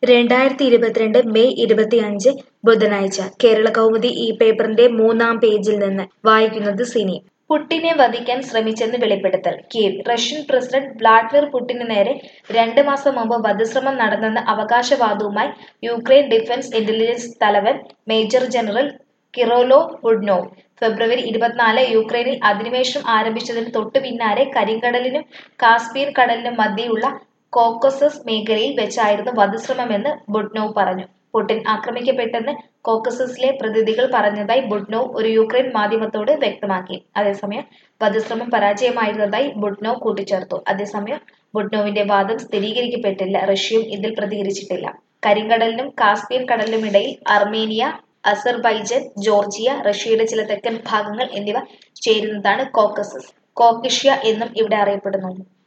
രണ്ടായിരത്തി ഇരുപത്തിരണ്ട് മെയ് ഇരുപത്തിയഞ്ച് ബുധനാഴ്ച കേരള കൗമുദി ഈ പേപ്പറിന്റെ മൂന്നാം പേജിൽ നിന്ന് വായിക്കുന്നത് സിനി പുട്ടിനെ വധിക്കാൻ ശ്രമിച്ചെന്ന് വെളിപ്പെടുത്തൽ കീവ് റഷ്യൻ പ്രസിഡന്റ് വ്ളാഡിമിർ പുടിന് നേരെ രണ്ട് മാസം മുമ്പ് വധശ്രമം നടന്നെന്ന അവകാശവാദവുമായി യുക്രൈൻ ഡിഫൻസ് ഇന്റലിജൻസ് തലവൻ major general Kyrylo Budanov February ഇരുപത്തിനാല് യുക്രൈനിൽ അധിനിവേശം ആരംഭിച്ചതിന് തൊട്ടു പിന്നാലെ കരിങ്കടലിനും കാസ്പിയൻ കടലിനും മധ്യയുള്ള കോക്കസസ് മേഖലയിൽ വെച്ചായിരുന്നു വധശ്രമമെന്ന് ബുഡ്നോവ് പറഞ്ഞു പുടിൻ ആക്രമിക്കപ്പെട്ടെന്ന് കോക്കസസിലെ പ്രതിനിധികൾ പറഞ്ഞതായി ബുഡ്നോവ് ഒരു യുക്രൈൻ മാധ്യമത്തോട് വ്യക്തമാക്കി അതേസമയം വധശ്രമം പരാജയമായിരുന്നതായി ബുഡ്നോവ് കൂട്ടിച്ചേർത്തു അതേസമയം ബുഡ്നോവിന്റെ വാദം സ്ഥിരീകരിക്കപ്പെട്ടില്ല റഷ്യയും ഇതിൽ പ്രതികരിച്ചിട്ടില്ല കരിങ്കടലിനും കാസ്പിയൻ കടലിനുമിടയിൽ അർമേനിയ അസർബൈജൻ ജോർജിയ റഷ്യയുടെ ചില തെക്കൻ ഭാഗങ്ങൾ എന്നിവ ചേരുന്നതാണ് കോക്കസസ് കോക്കിഷ്യ എന്നും ഇവിടെ അറിയപ്പെടുന്നു